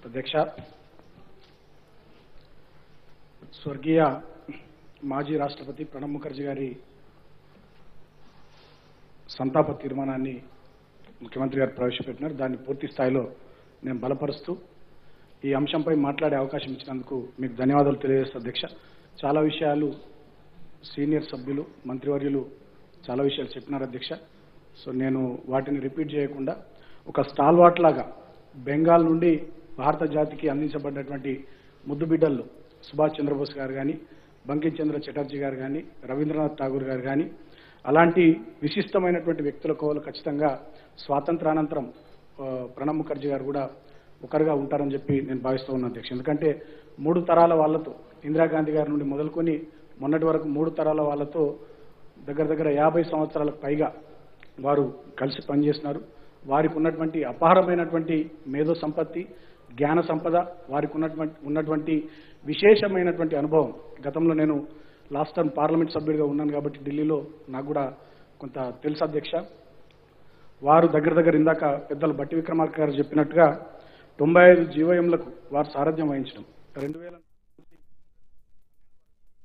అధ్యక్ష స్వర్గీయ మాజీ రాష్ట్రపతి ప్రణబ్ ముఖర్జీ గారి సంతాప తీర్మానాన్ని ముఖ్యమంత్రి గారు ప్రవేశపెట్టినారు దాన్ని పూర్తి స్థాయిలో నేను బలపరుస్తూ ఈ అంశంపై మాట్లాడే అవకాశం ఇచ్చినందుకు మీకు ధన్యవాదాలు తెలియజేస్తా అధ్యక్ష చాలా విషయాలు సీనియర్ సభ్యులు మంత్రివర్యులు చాలా విషయాలు చెప్పినారు అధ్యక్ష సో నేను వాటిని రిపీట్ చేయకుండా ఒక స్టాల్వాట్ లాగా బెంగాల్ నుండి భారత జాతికి అందించబడ్డటువంటి ముద్దు బిడ్డల్లో సుభాష్ చంద్రబోస్ గారు కానీ బంకిం చంద్ర చటర్జీ గారు కానీ రవీంద్రనాథ్ ఠాగూర్ గారు కానీ అలాంటి విశిష్టమైనటువంటి వ్యక్తుల కోవలు ఖచ్చితంగా స్వాతంత్రానంతరం ఆ, ప్రణబ్ ముఖర్జీ గారు కూడా ఒకరుగా ఉంటారని చెప్పి నేను భావిస్తూ ఉన్నాను అధ్యక్ష ఎందుకంటే మూడు తరాల వాళ్ళతో ఇందిరాగాంధీ గారి నుండి మొదలుకొని మొన్నటి వరకు మూడు తరాల వాళ్ళతో దగ్గర దగ్గర యాభై సంవత్సరాలకు పైగా వారు కలిసి పనిచేస్తున్నారు వారికి ఉన్నటువంటి అపారమైనటువంటి మేధో సంపత్తి జ్ఞాన సంపద వారికి ఉన్నటువంటి ఉన్నటువంటి విశేషమైనటువంటి అనుభవం గతంలో నేను లాస్ట్ టైం పార్లమెంట్ సభ్యుడిగా ఉన్నాను కాబట్టి ఢిల్లీలో నాకు కూడా కొంత తెలుసు అధ్యక్ష వారు దగ్గర దగ్గర ఇందాక పెద్దలు బట్టి విక్రమార్క గారు చెప్పినట్టుగా తొంభై ఐదు జీవోఎంలకు వారు సారథ్యం వహించడం రెండు వేల